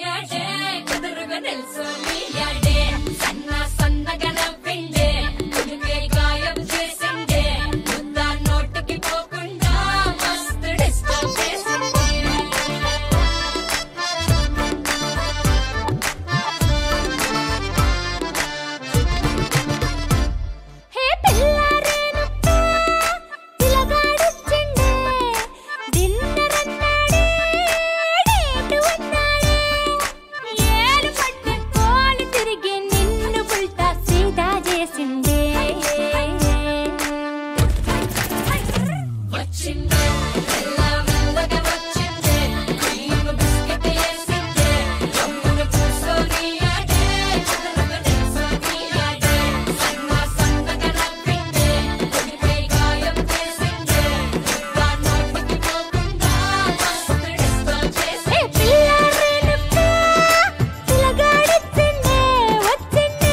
నీయాడే కుదురుగా నిల్సోనియాడే సన్న సన్నగా నవ్విండే కుడికే గాయం చేసిండే ముద్ద నోటికి పోకుండా మస్తు డిస్టర్బ్ చేసిండే హే పిల్లారేనప్ప పిలగాడొచ్చిండే డిన్నర్ అన్నాడే డేటు అన్నాడే ఏలు పట్టుకోలు తిరిగి నిన్ను పుల్టా సీదా చేసిండే వచ్చిందే మెల్ల మెల్లగా వచ్చిందే క్రీమ్ బిస్కెట్ వేసిందే జమ్మున కూర్చోనియాడే కుదురుగా నిల్సోనియాడే సన్న సన్నగా నవ్విందే కుడిపై గాయం చేసిందే ముద్ద నోటికి పోకుండా మస్తు డిస్టర్బ్ హే చేసిందే పిల్లారేనప్ప పిలగాడొచ్చిండే వచ్చిండే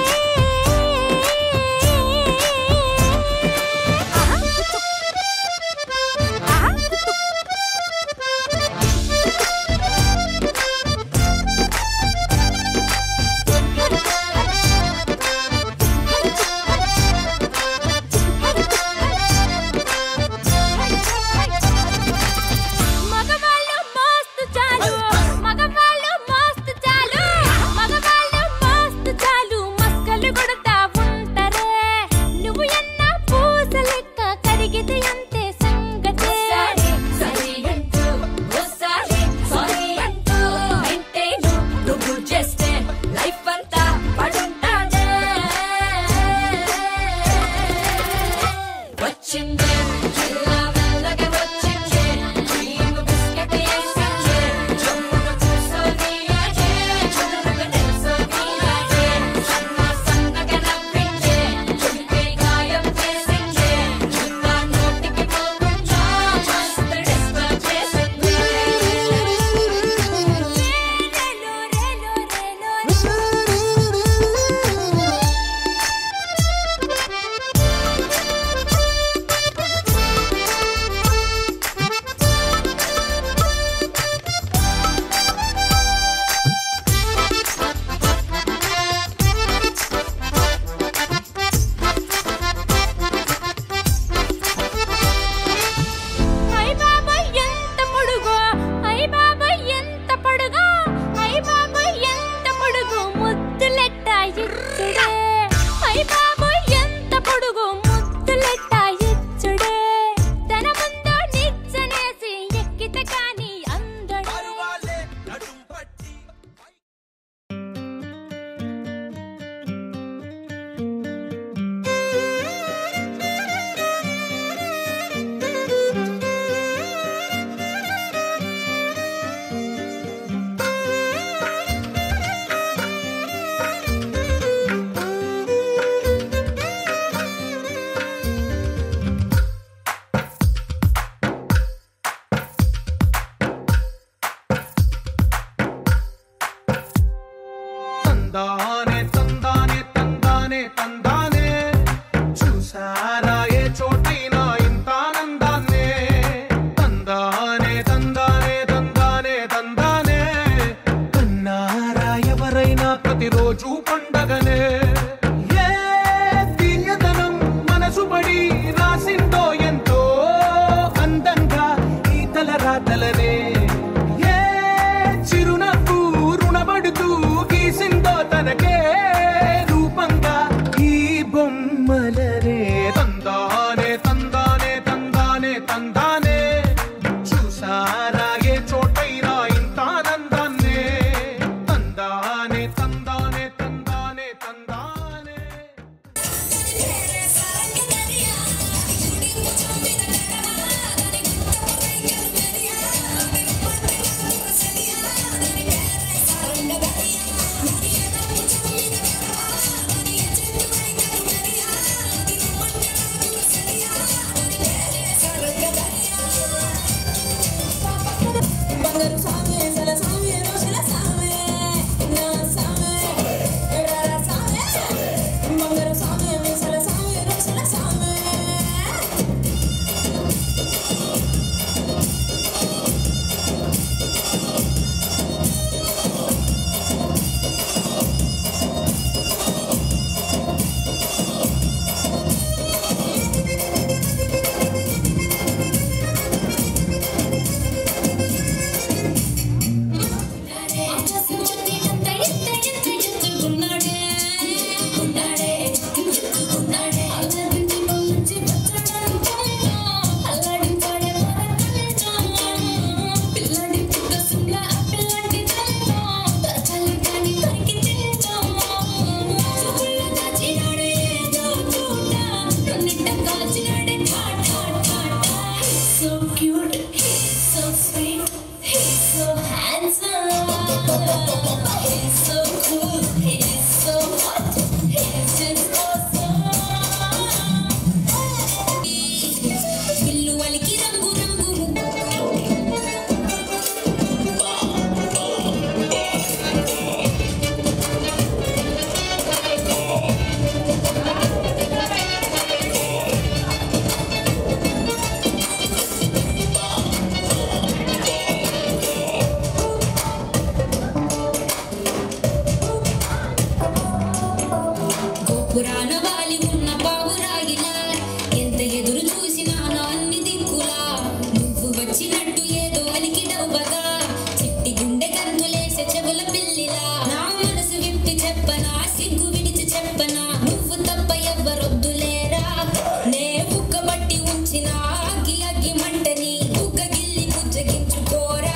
మగవాళ్ళు మస్తు చాలు మగవాళ్ళు మస్తు చాలు మగవాళ్ళు మస్తు చాలు మస్కలు కొడతా ఉంటారే నువ్వు ఎన్న పూస లెక్క కరిగితే అంతే సంగతే ఒకసారి సరి అంటూ ఒకసారి సారీ అంటూ వింటేను నువ్వు చేస్తే లైఫ్ అంతా పడుంటాడే వచ్చిందే మెల్ల మెల్లగా వచ్చిందే క్రీమ్ బిస్కెట్ వేసిందే జమ్మున కూర్చోనియాడే కుదురుగా నిల్సోనియాడే సన్న సన్నగా నవ్విందే కుడిపై గాయం చేసిందే ముద్ద నోటికి పోకుండా మస్తు డిస్టర్బ్ చేసిందే రేలో రేలో రేలో అయ్ బాబాయ్ ఎంత పొడుగో అయ్ బాబాయ్ ఎంత పొడుగో అయ్ బాబాయ్ ఎంత పొడుగు ముద్దులెట్ట ఇచ్చుడే అయ్ బాబాయ్ ఎంత పొడుగు ముద్దులెట్ట ఇచ్చుడే తన ముందు నిచ్చనేసి ఎక్కితే కాని అందడే తందానే తందానే తందానే తందానే చూసారా ఏ చోటైనా ఇంత ఆనందాన్నే తందానే తందానే తందానే తందానే కన్నారా ఎవరైనా ప్రతిరోజు పండగనే ఏ తీయదనం మనసు పడి రాసిందో ఎంతో అందంగా ఈ తల రాతలనే ఏ చిరునవ్వు రుణపడుతూ గీసిందో తనకే రూపంగా ఈ బొమ్మలనే తందానే తందానే తందానే తందానే చూసారా ఏ చోటైనా ఇంత ఆనందాన్నే తందానే తందానే తందానే పిల్లిలా నా మనసు విప్పి చెప్పనా సిగ్గు విడిచి చెప్పనా నువ్వు తప్ప ఎవ్వరొద్దులేరా నే ఉక్కబట్టి ఉంచిన అగ్గి అగ్గి మంటని ఉగ్గ గిల్లి బుజ్జగించుకోరా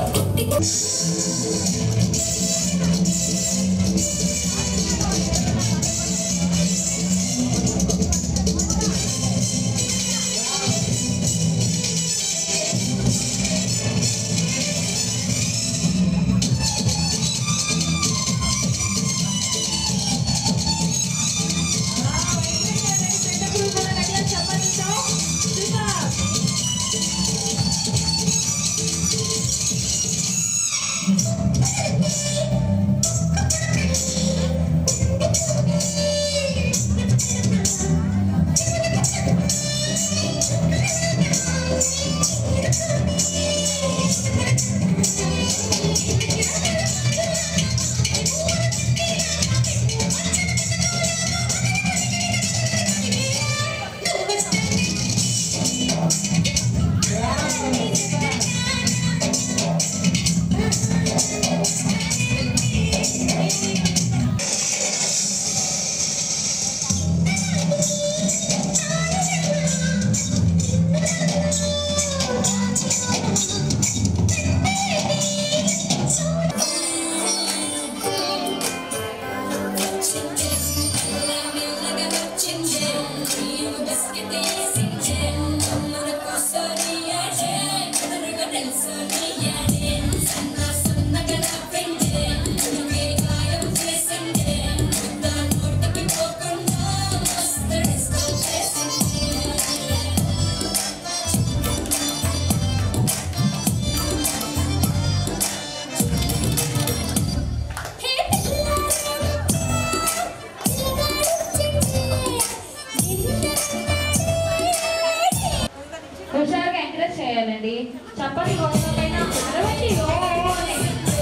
హుషారుగా ఎంకరేజ్ చేయాలండి చప్పటి కోసమైనా అరవండి ఓ అని.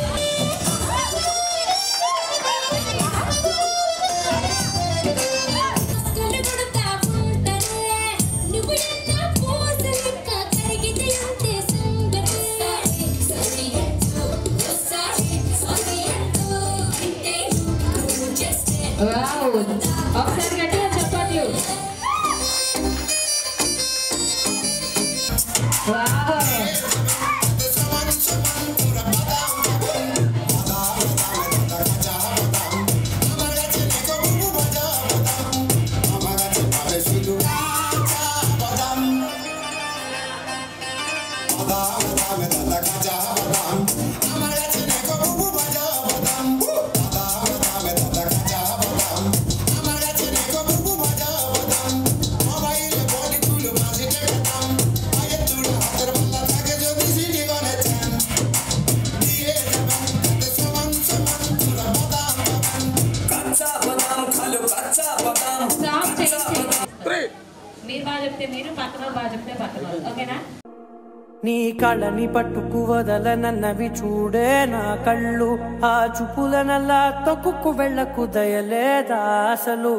వావ్ ఒకసారి గట్టిగా చప్పట్లు వావ్ సాంగ్ చేయండి మీరు బాగా చెప్తే మీరు పక్కన వాళ్ళు బాగా చెప్తే పక్కన వాళ్ళు. ఓకేనా నీ కళ్ళని పట్టుకు వదలనన్నవి చూడే నా కళ్ళు ఆ చూపులనల్లా తొక్కుకు వెళ్ళకు దయలేదా అసలు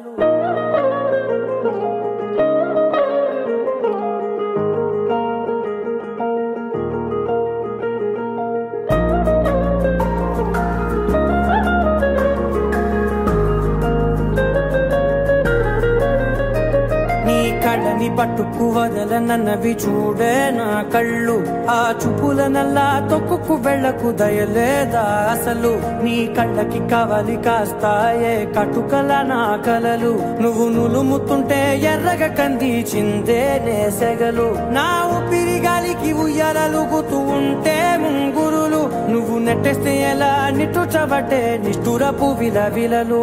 నీ కళ్ళని పట్టుకు వదలనన్నవి చూడే నా కళ్ళు ఆ చూపులనల్లా తొక్కుకు వెళ్ళకు దయలేదా అసలు నీ కళ్ళకి కవలి కాస్తాయే కటుకల నా కలలు నువ్వు నులుముతుంటే ఎర్రగ కందిచిందే నేసెగలు నా ఊపిరి గాలికి ఉయ్యాలలుగుతూ ఉంటే ముంగురులు నువ్వు నెట్టేస్తే ఎలా నిట్టుచబట్టే నిష్ఠురపు విలవిలలు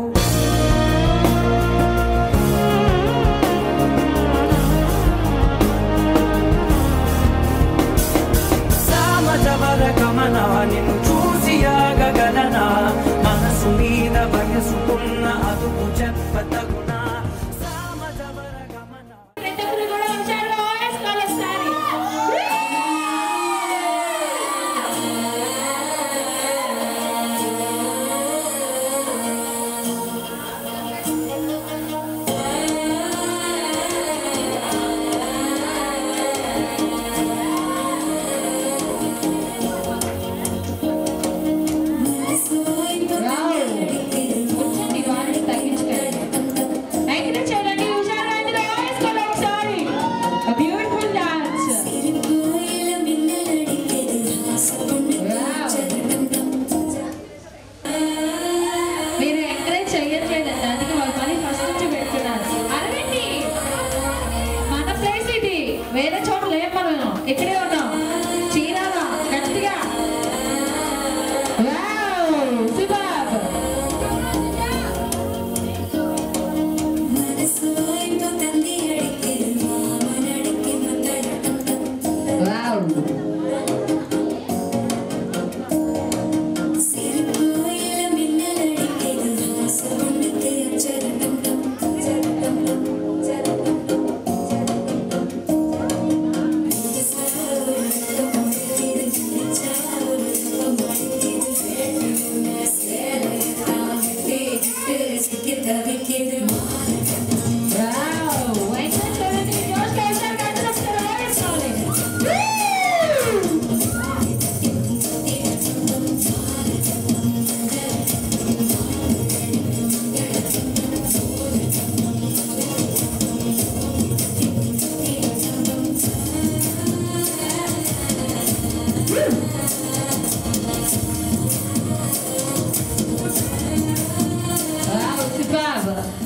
సామజవర గమన నిన్ను చూసి ఆగగలనా మనసు మీద వయసుకున్న అదుపు చెప్పతగునా సామజవర గమన పెద్దప్పుడు కూడా ఉంచారు OS college sorry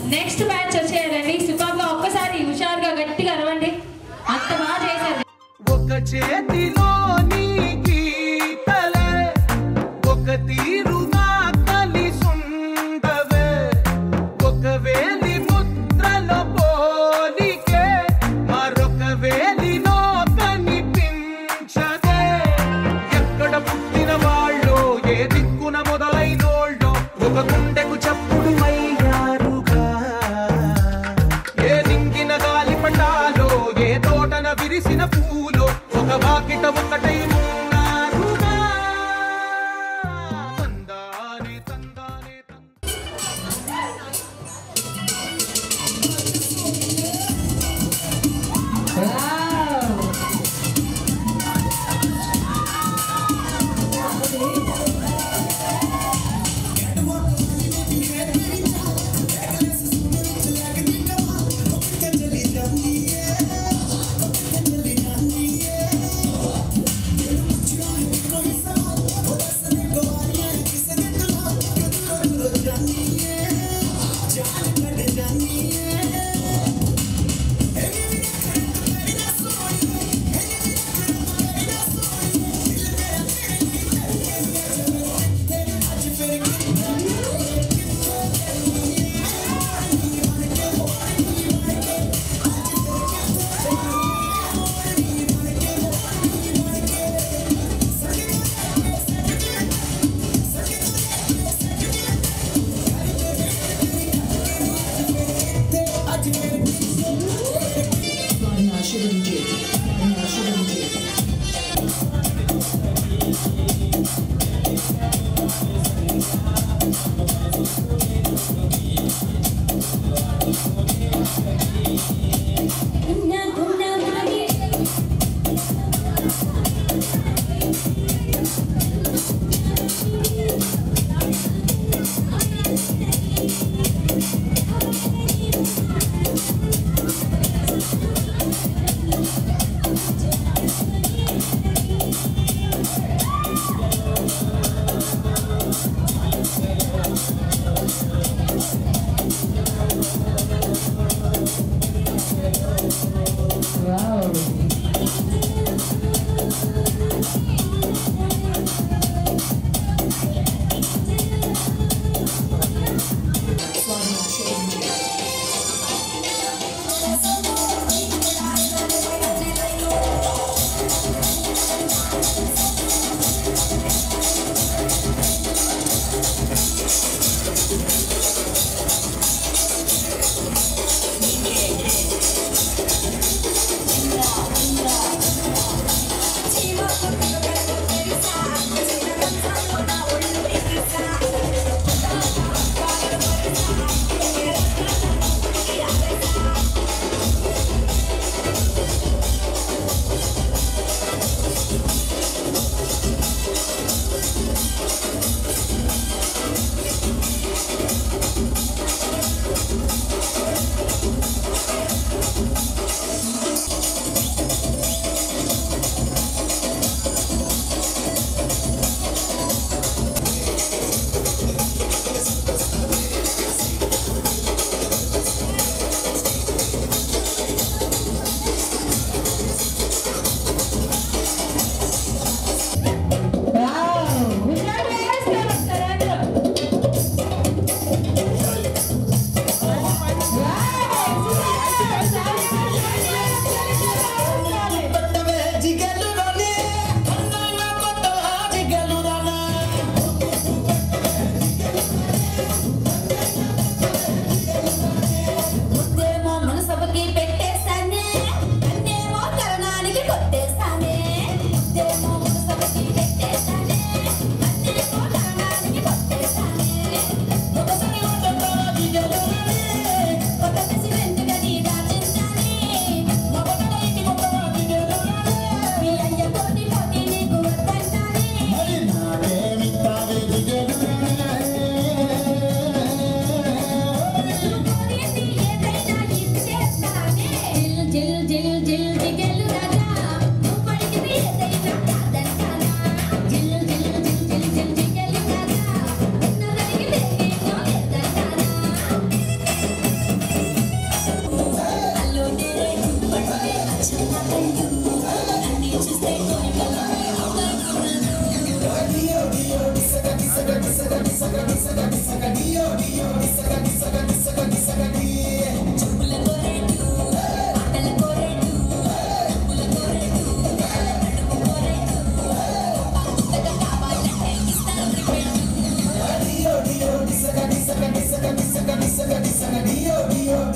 next batch వచ్చేయాలండి సుఖంగా ఒక్కసారి హుషారుగా గట్టిగా అరవండి అంత బాగా చేశారు ఒక చేతిలోని గీతలే ఒక తీరుగా కలిసుండవే ఒక వేలి ముద్రల పోలికే మరొక వేలిలో కనిపించదే ఎక్కడ పుట్టిన వాళ్ళో ఏ దిక్కున మొదలైనోళ్ళో ఒక గుండెకు చప్పుడు అయ్యారుగా ఏ నింగిన గాలి పటాలో ఏ తోటన విరిసిన పూలో ఒక వాకిట ఒకటై ఉన్నారుగా తందానే తందానే తందానే ఆ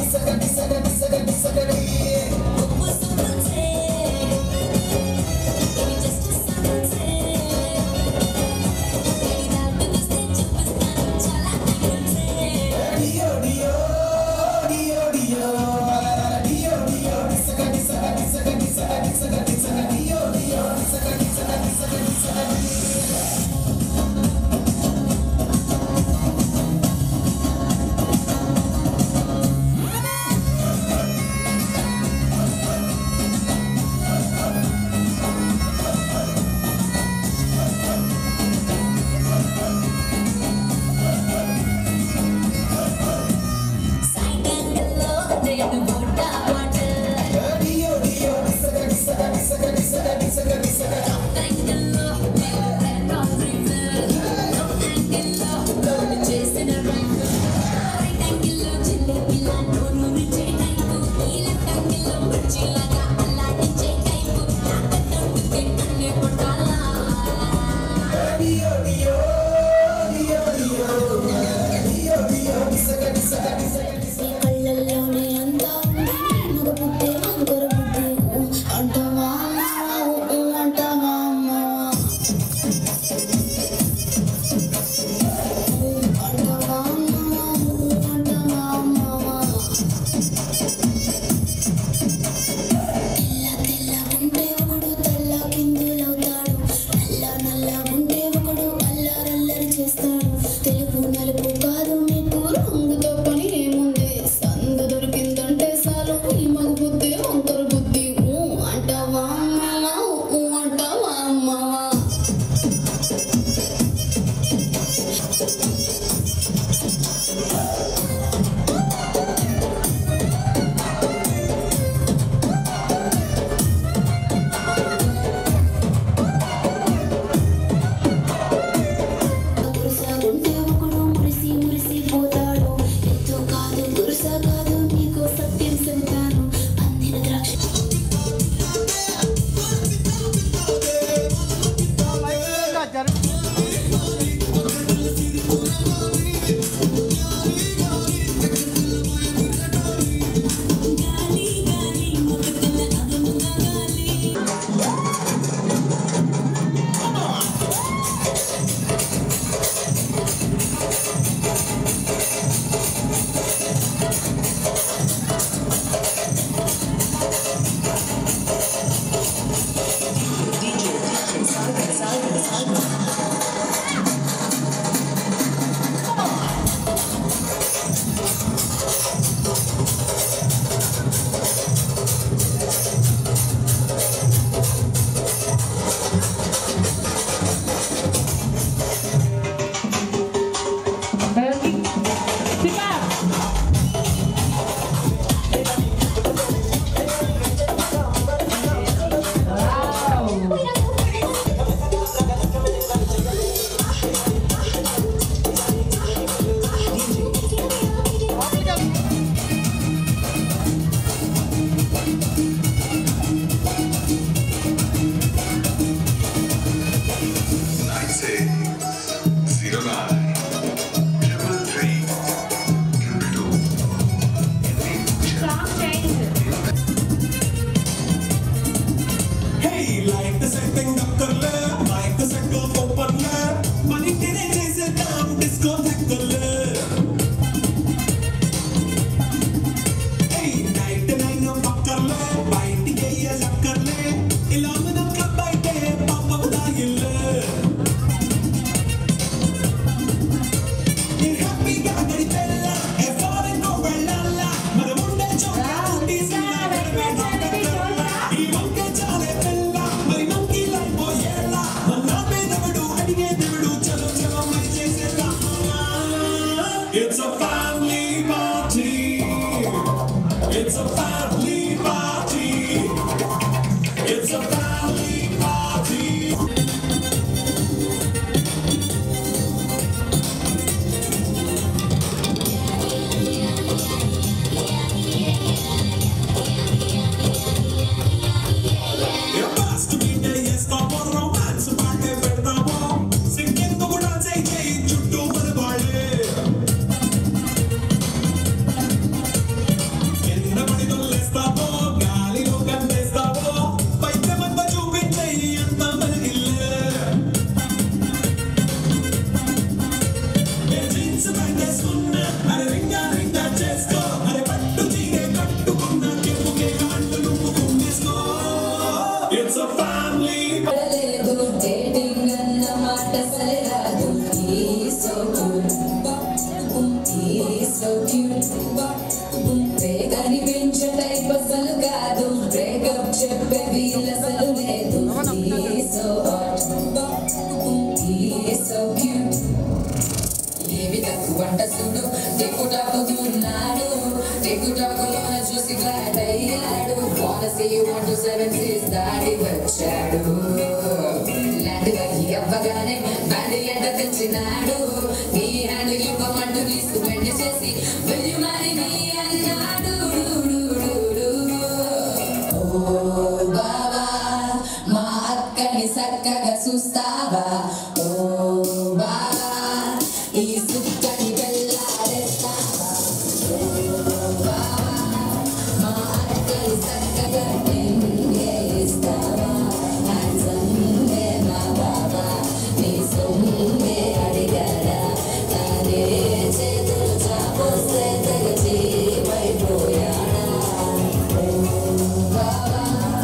కళ్ళల్లోనే అంతా ఉంది మగ బుద్ధి వంకర బుద్ధి అంటావా ఊ అంటావా అమ్మా ఊ అంటావా అమ్మా ఊ అంటావా అమ్మా తెల్ల తెల్ల ఉంటే ఒకడు తెల్ల కిందులవుతాడు నల్ల నల్ల ఉంటే ఒకడు అల్లరల్లరి చేస్తాడు తెలుపు నలుపు కాదు మీకు రంగుతో పని ఏముంది సందు దొరికిందంటే చాలు ఈ మగ బుద్ధి వంకర బుద్ధి ఊ అంటావా అమ్మావా ఊ అంటావా అమ్మావా గురుసాగుంటే ఒకడు మురిసి మురిసి పోతాడు ఎత్తు కాదు గురుస కాదు నీకు సత్యం చెబుతాను అందిన ద్రాక్ష Bernie. Sipa. Wow. nine six zero nine triple three triple two. Song change. Hey, like the setting doctorle, like the second openle, money tene chase down disco thakle. Hey, night nine bakkarle, bite ke ye lakkarle, ilomina club bite papa udayille. Ye happy ga gadi bella, e foreign go bella, mara munde chota uti silla ఈ వంకే చాలే పిల్ల మరి monkey life పోయేలా మన పేదవుడు అడిగే దేవుడు చలో చలో మరి చేసేలా It's a family party It's a family party It's a family party fast beat వేస్తామో రొమాన్స్ పాటే పెడతామో సింగింగ్ కూడా చేయి చేయి చుట్టూ మన వాళ్ళే జీన్స్ ప్యాంట్ వేసుకున్నా అరే రింగా రింగా చేసుకో అరే పట్టు చీరే కట్టుకున్న కెప్పుకే కాళ్ళు నువ్వు కుమ్మేసుకో ఇట్స్ అ ఫ్యామిలీ పడలేదు డేటింగ్ అన్న మాట సరిరాదు సో సో వేగాని పెంచే టైప్ అసలు కాదు బ్రేకప్ చెప్పే వీల్ అసలు లేదు సో సో క్యూట్ ఏమి తక్కువ వంట చూడు టెక్కుటాకుతున్నాడు టెక్కుటాకులోన చూసి గ్లాడ్ అయ్యాడు వానసి వంట సెవెన్ సీస్ దాడి వచ్చాడు లాంటి వారికి అవ్వగానే బ్యాండ్ ఎండ తెచ్చినాడు నీ హ్యాండ్ ఇవ్వమంటూ లిస్ట్ బెండ్ చేసి వెళ్ళి మరి నీ అన్నాడు ఓ బావా మా అక్కని చక్కగా చూస్తావా ఓ బావా ఈ సుక్కని వెళ్ళాడేస్తావా ఓ బావా మా అక్కని చక్కగా ఎంగేస్తావా హ్యాండ్సమ్గే మా బావా నీ సొమ్మే అడిగాడా తానే చేతులు చాపోస్తే తెగ చీమైపోయాడా ఓ బావా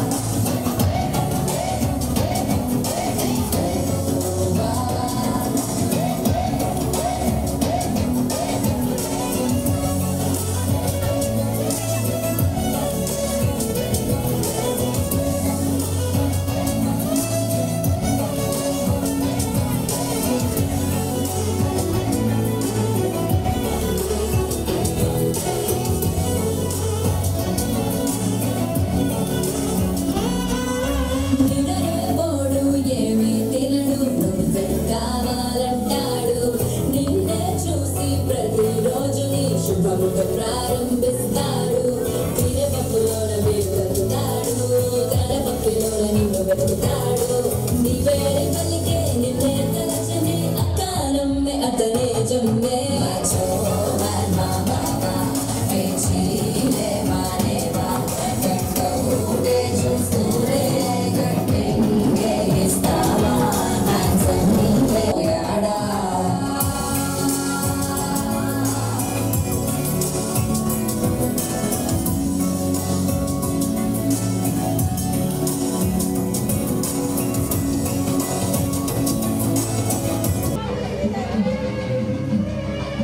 నిడరేబోడు ఏమీ తినడు నువ్వే కావాలంటాడు నిన్నే చూసి ప్రతిరోజు నీ శుభముగా ప్రారంభిస్తాడు తినే పప్పులోన వెతుకుతాడు తన పప్పులోన నిన్ను వెతుకుతాడు నీ వేరే పలికే నిన్నే తలచని అకాలమ్మే అతనే జమ్మే మాచో మా బాబా పేచీలే మానేవా కట్టవుడే చూస్తూనే కట్టింగే ఇస్తావా హ్యాండ్సమ్ యాడా Thank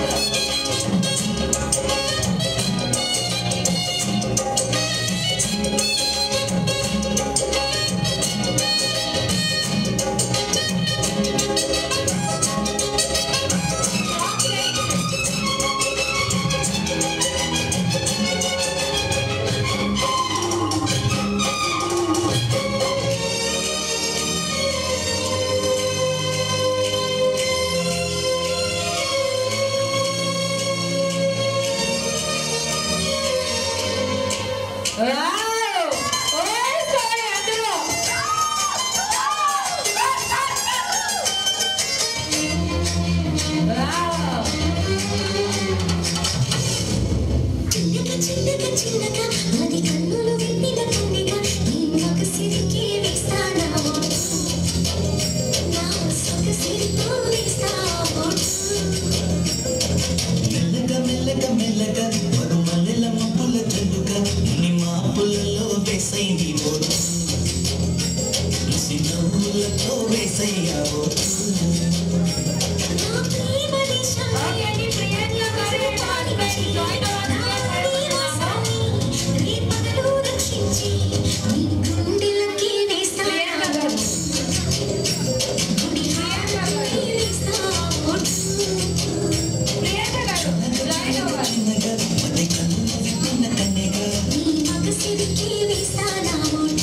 చిన్నగా చిన్నగా చిన్నగా అది కన్నులు విప్పిన కన్నిగా నీ మగ సిరికి వేస్తానా నా సొగసిరితో వేస్తావా మెల్లగా మెల్లగా మెల్లగా మరో మల్లెల మబ్బుల జల్లుగా నీ మాపులలో వేసైంది బోటు నవ్వులతో వేసయ్యావో నా ప్రేమ దేశాయని ప్రియంగా కరుణాని నీ పగలు రక్షించి నీ గుండెలకి వేస్తానా గుడి హారతి వేస్తావా చిన్నగా మధ్య కన్నుల విప్పిన కన్నెగా నీ మగ సిరికి వేస్తానా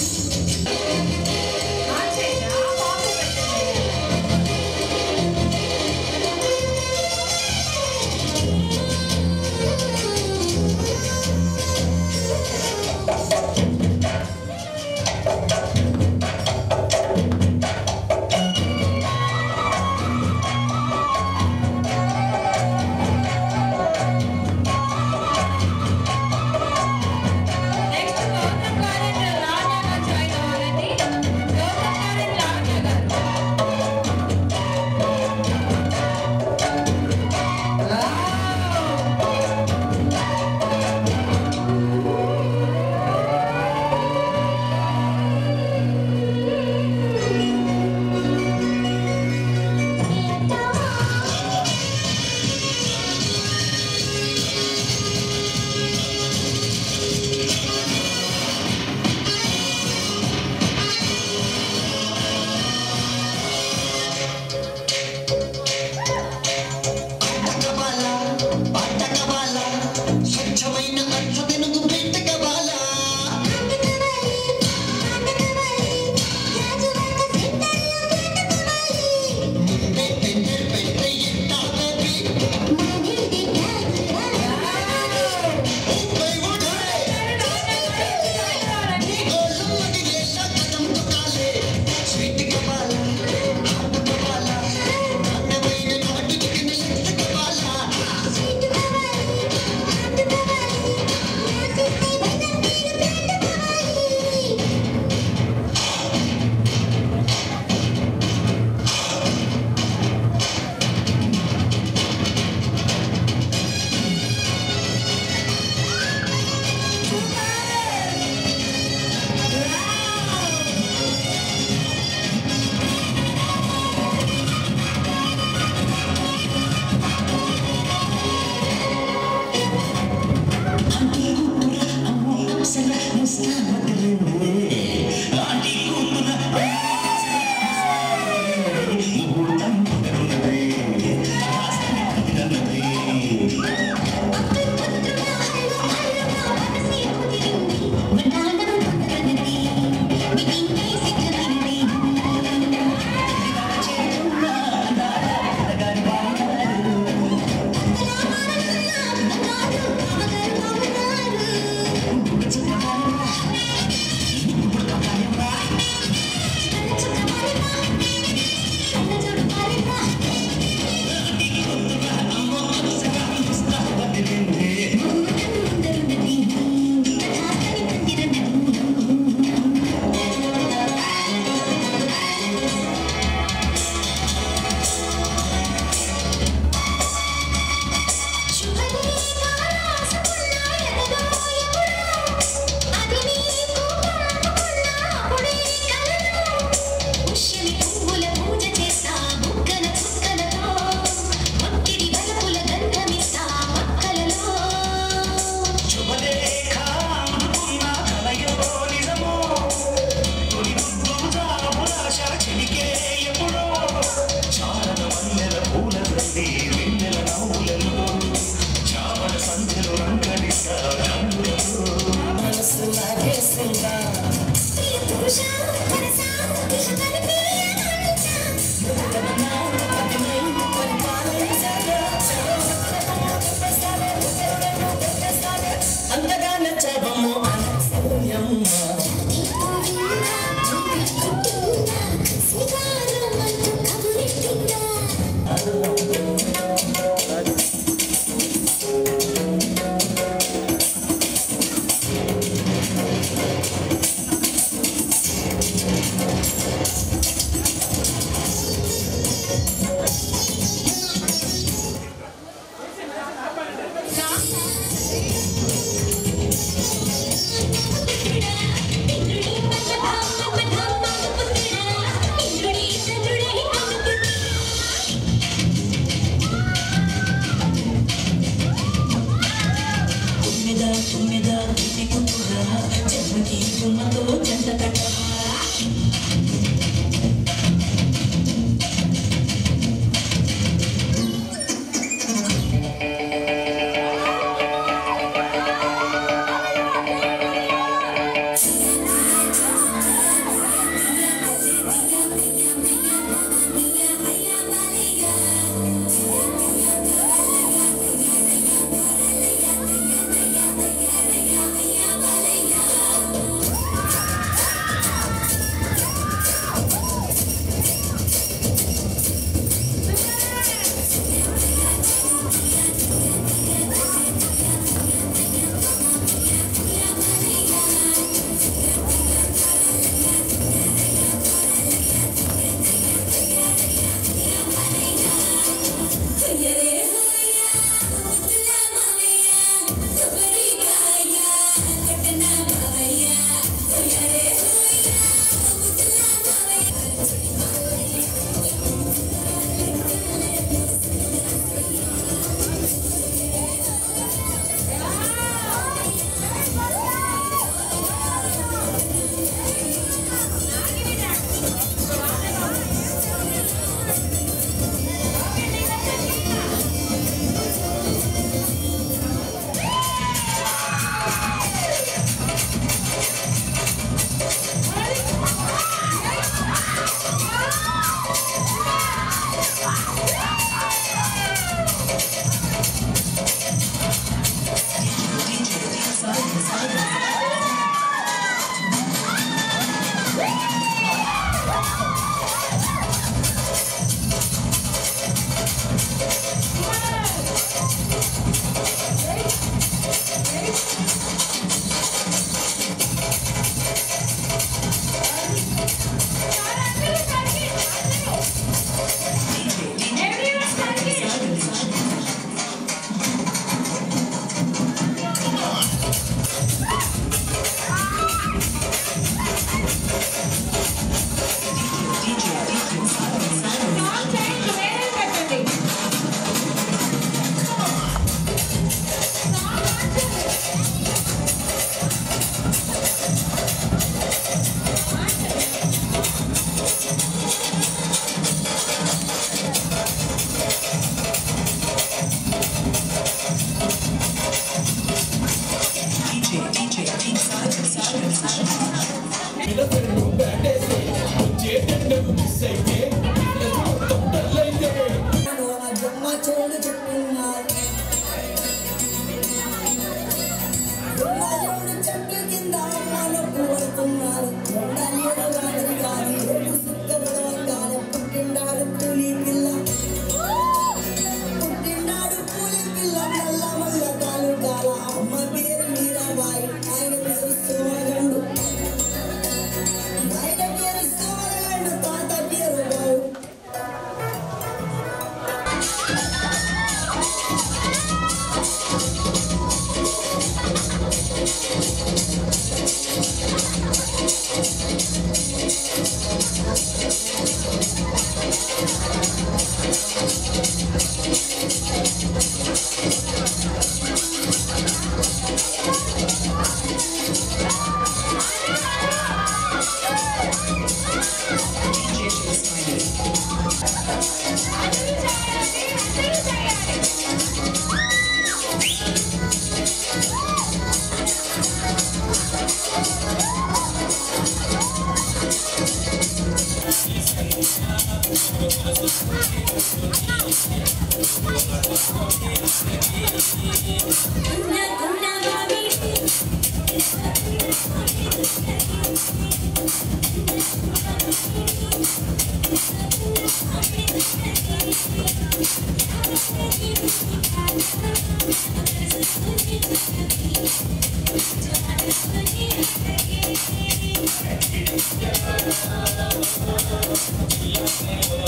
నెక్స్ట్ గౌతమ్ కాలేజ్ లావణ్య గారు జాయిన్ అవ్వాలండి గౌతమ్ కాలేజ్ లావణ్య గారు పాటకవాలా పాటకవాలా స్వచ్ఛమైన అర్థ వెనుగు పెట్టకవాలా ముందే టెండర్ పెట్టే ఎట్టాగోపి ముప్పై ఉడాలే నీ గోళ్ళు మడిగేలా కదం తొక్కాలే స్వీట్ కవాలా ఆట కవాలా నాణ్యమైన నాటు చికెన్ ఎంత కవాలా తుమ్మెద తుమ్మెద తిట్టుకురా జన్మకి జన్మతో జంట కట్టవా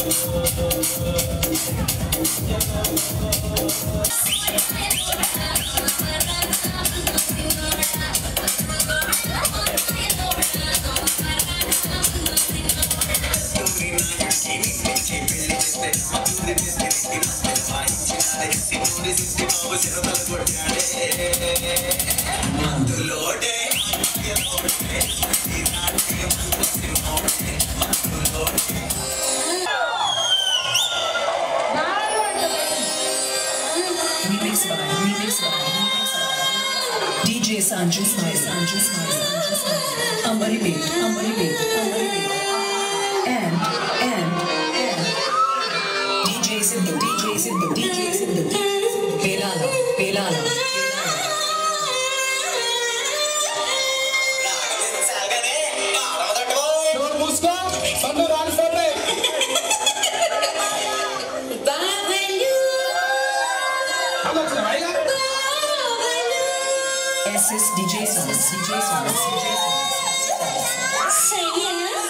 Thank మందులోడే Remix by, remix by, remix by. DJ Sanju Smile, Sanju Smile, Sanju Smile. Ambari Beat, Ambari Beat, Ambari Beat. And, and, and. DJ Sidhu, DJ Sidhu, DJ Sidhu. Pelala, Pelala, Pelala. నోరు మూసుకో సందు రాలిపోతే SS DJ Songs, DJ Songs, DJ Songs.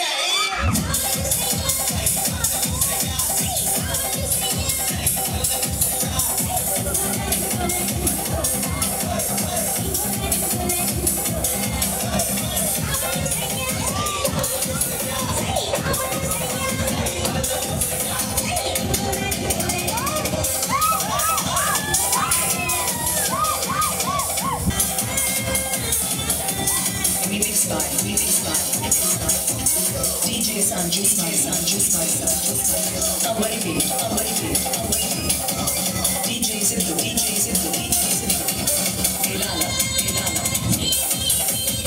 Remix by, remix by, remix by. DJ Sanju Smile, Sanju Smile, Sanju Smile. Ambari Beat, Ambari Beat, Ambari Beat. DJ Sidhu, DJ Sidhu, DJ Sidhu. Pelala, Pelala.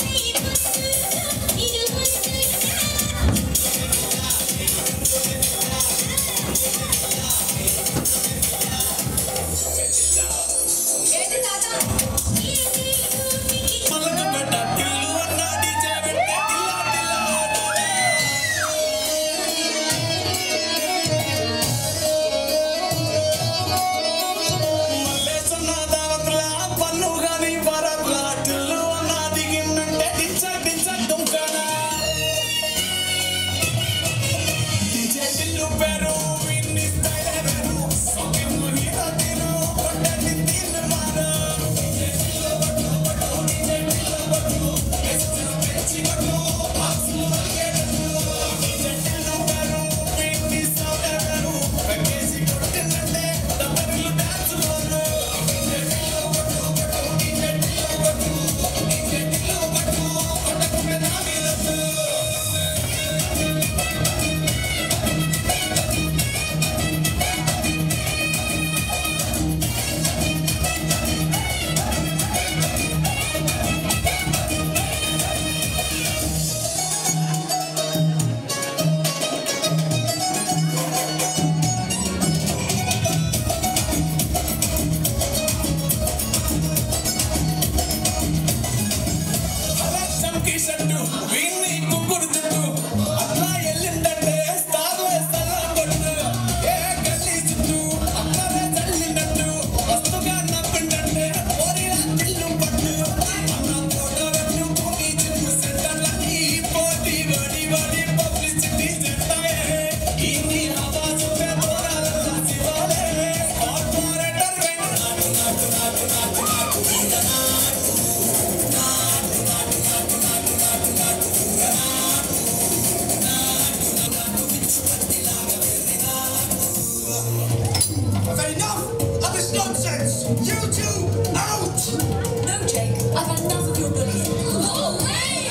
Enough of this nonsense! You two, out! No, Jake, I've had enough of your bullying. Oh, hey,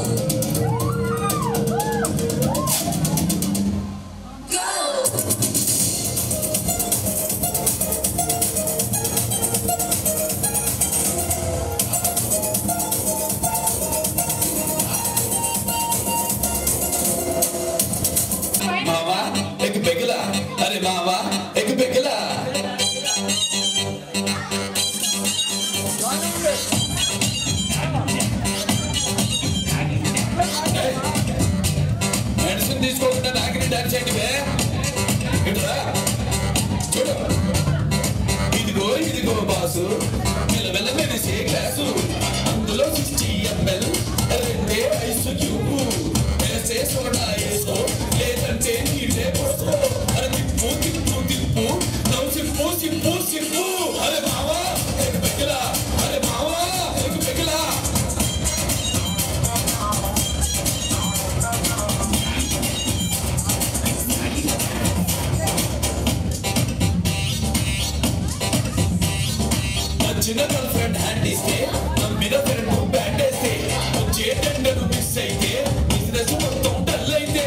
oh! Go! मावा एक बेगला अरे मावा एक बेगला medicine తీసుకోకుండా నాకిని dance చేయండి బే ఇటురా చూడు ఇదిగో ఇదిగో బాసు మెల్లమెల్ల మెరిసే గ్లాసు అందులో సిక్స్టీ ఎంఎల్ రెండే ఐస్ క్యూబ్ వేసే సోడా వేసుకో లేదంటే నీళ్ళే పోసుకో అరే తిప్పు తిప్పు తిప్పు నవ్వు సిప్పు సిప్పు సిప్పు అరే మావా ఎగ్ పెగిలా అరే మావా ఎగ్ పెగిలా వచ్చిన గర్ల్ ఫ్రెండ్ హ్యాండ్ ఇస్తే నమ్మిన ఫ్రెండ్ బ్యాండ్ వేస్తే వచ్చే టెండర్ మిస్ అయితే బిజినెస్ మొత్తం డల్ అయితే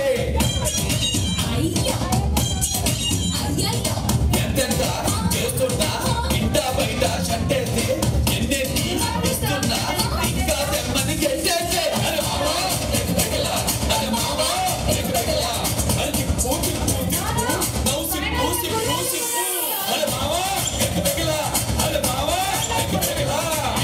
ఎంతెంత చేస్తున్నా ఇంట బయట షట్టేస్తే ఎన్నెన్ని ఇస్తున్నా ఇంకా తెమ్మని గెట్టేస్తే అరే మామా ఎక్కడెక్కలా అరే మామా ఎక్కడెక్కలా అరే తిప్పు తిప్పు తిప్పు నవ్వు సిప్పు సిప్పు సిప్పు అరే మామా ఎక్కడెక్కలా అరే మామా ఎక్కడెక్కలా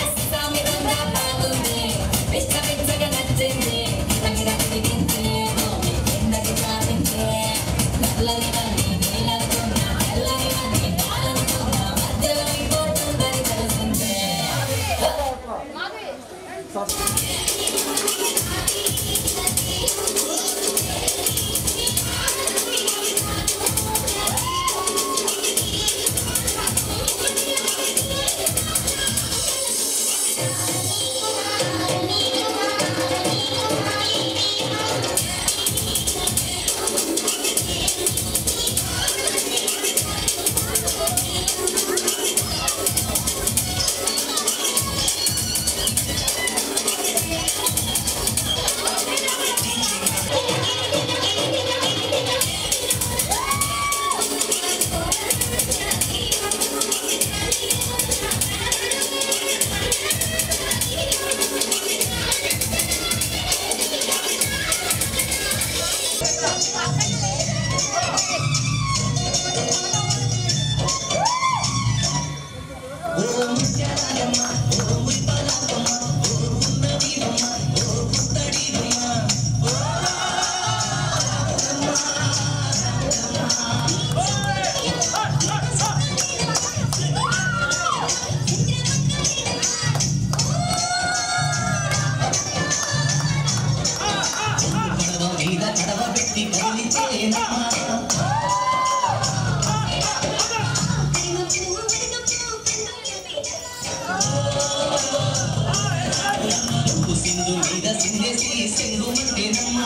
మీద కడవ పెట్టి కదిలిచేనా ఉప్పు సింధు మీద సింధేసి సింధు మంటేనమ్మా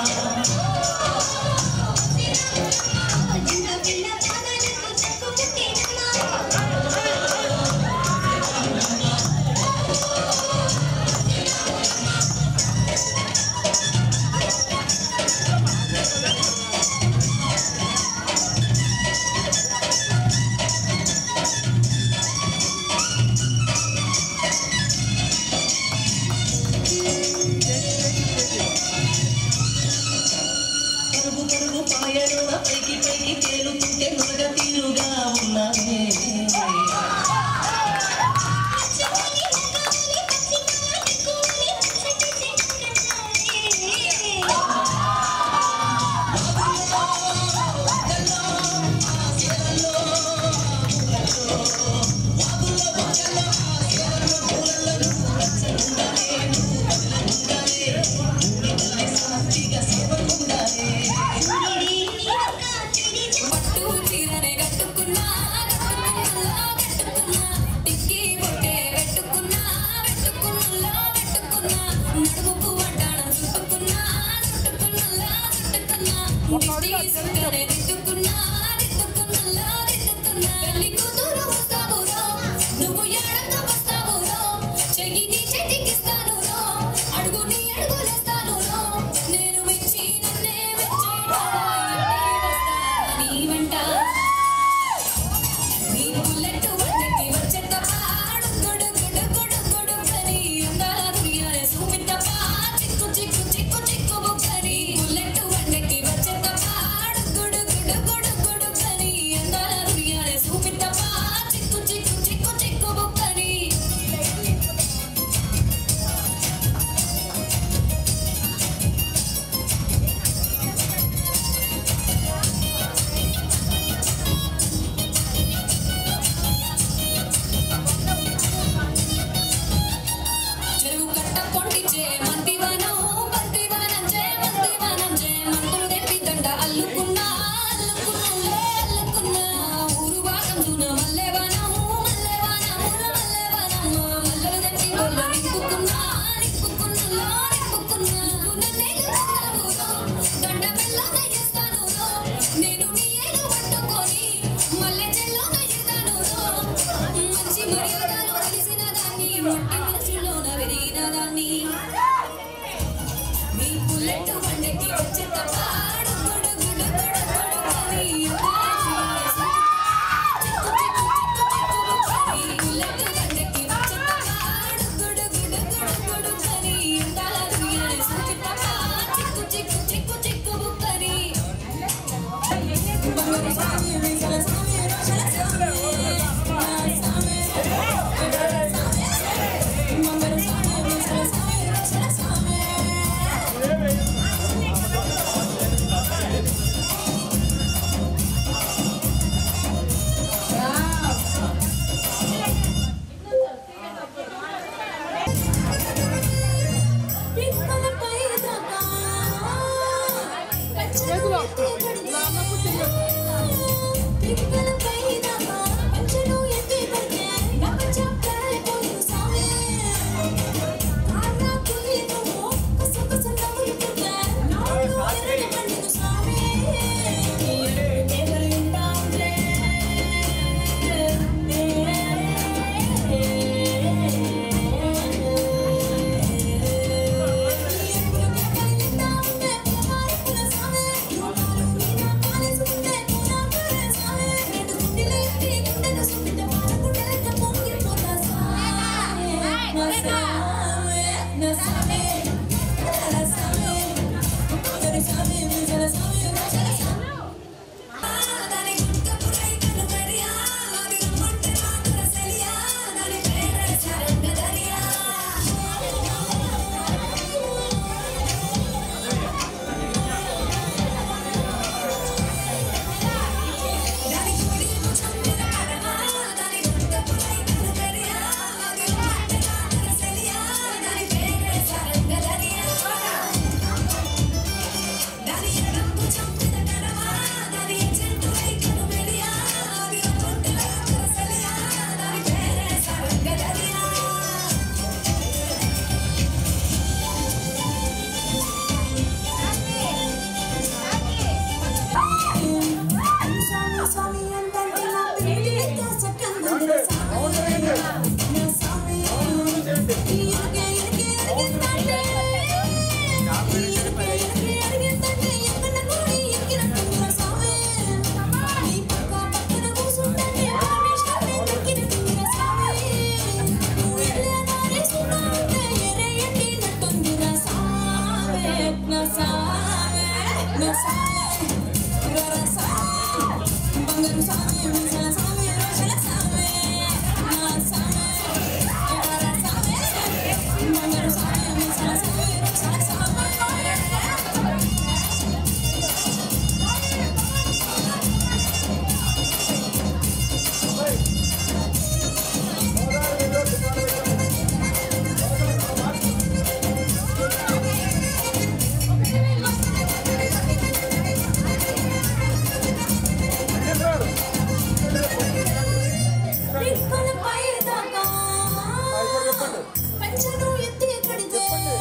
పంచను ఎత్తి కడితే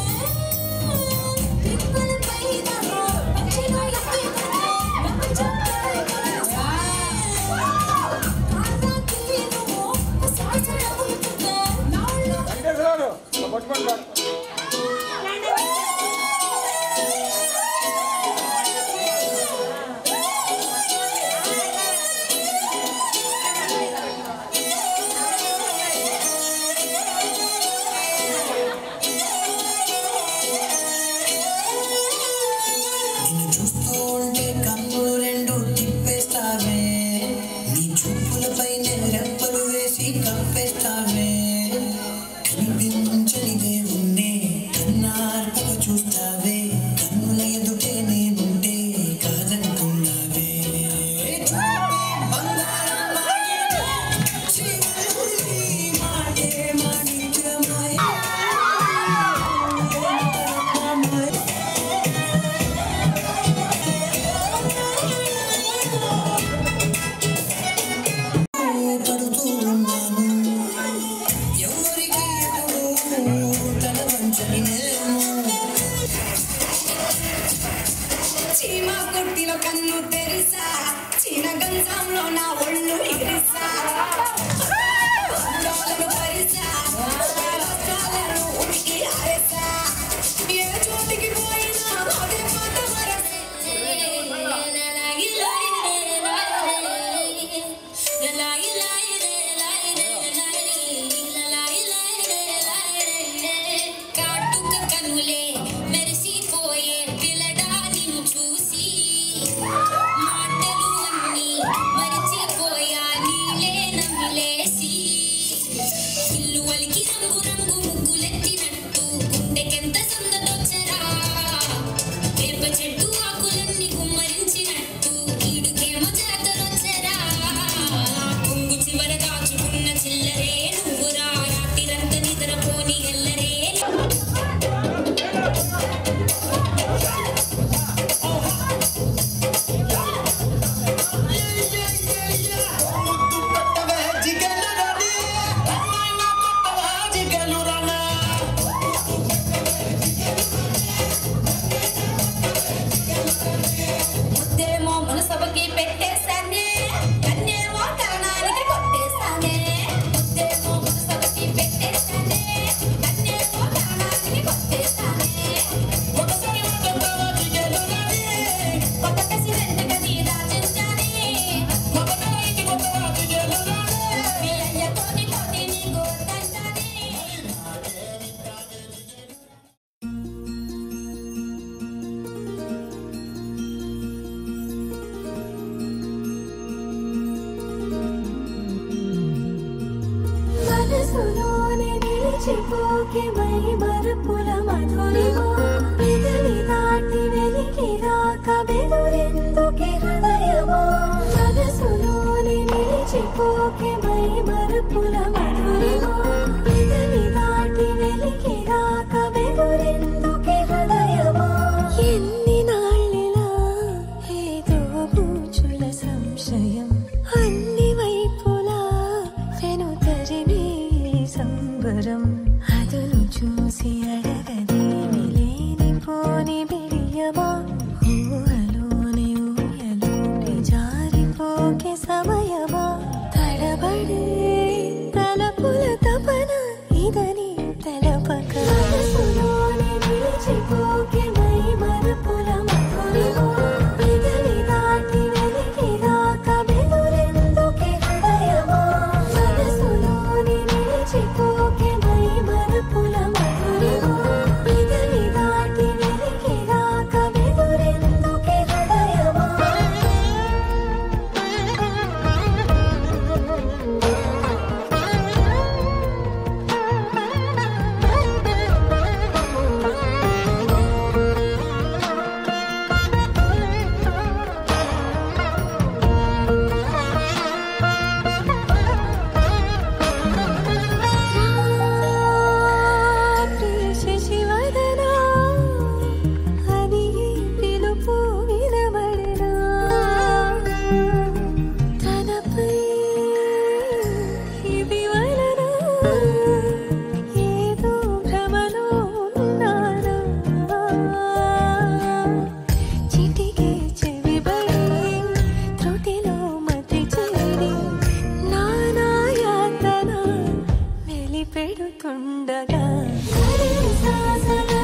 తిప్పల పైన పంచను ఎత్తి కడితే నిన్ను చూస్తూ ఉంటే కన్నులు రెండు తిప్పేస్తావే నీ చూపులపైన రెప్పలు వేసి కప్పేస్తావే కనిపించని దేవుణ్ణే కన్నార్పగా చూస్తావే కన్నుల ఎదుటే నేనుంటే కాదంటున్నావే బంగారం మాయే, శివుడి మాటే మాణిక్యమాయ. పడుతూ ఉన్నాను ఎవరికి ఎప్పుడు తల వంచని నేను చీమ కుర్తిలో కన్ను తెరిసా చీన గంజంలో నా ఒళ్ళు ఇరిసా అందాలను పరిసా వస్త్రాలను ఉడికి ఆరేసా ఏ చోటికి పోయినా అదే మాట వరసే కాటుక కనులే మెరిసిపోయే పిల్లడా నిన్ను చూసి మాటలు అన్నీ మరిచిపోయా నీలే నమిలేసి ఇల్లు వలికి రంగు రంగు ముగ్గులెత్తినట్టు గుండెకెంత సందడొచ్చరా వేప చెట్టు ఆకులన్నీ కుమ్మరించినట్టు ఈడుకేమో జాతరొచ్చరా కొంగు చివర దాచుకున్న చిల్లరే నువ్వురా రాత్రిరంతా నిద్రపోని ఎల్లరే జిగలు రాని, అమ్మాయి నా కొత్తవా జిగలు రాని. నిలిచిపోకే మై మరపుల మధురిమా పెదవి దాటి వెలికి రాక బెదురెందుకే హృదయమా మనసులోని నిలిచిపోకే మై మరపుల మధురిమా పెదవి దాటి వెలికి రాక బెదురెందుకే హృదయమా ఎన్ని నాళ్ళిలా ఏదో బూచుల సంశయం అన్ని వైపులా వెను తరిమే సంబరం అదును చూసి అడగదేమి లేనిపోని బిడియమా ఊహలోని ఊయలోని జారిపోకే సమయమా తడబడే తలపుల తపన ఇదని తెలపక మనసులోని నిలిచిపోకే మై మరపుల మధురిమా పెదవి దాటి వెలికి రాక బెదురెందుకే హృదయమా మనసులోని నిలిచిపోకే మై మరపుల మధురిమా పెదవి దాటి వెలికి రాక బెదురెందుకే హృదయమా శశివదనా అని పిలుపు వినబడనా తనపై ఇది వలన ఏదో భ్రమలో ఉన్నానా చిటికే చెవిబడి త్రుటిలో మతి చేరి నానాయాతన వెలిపెడుతుండగా సరి సాసన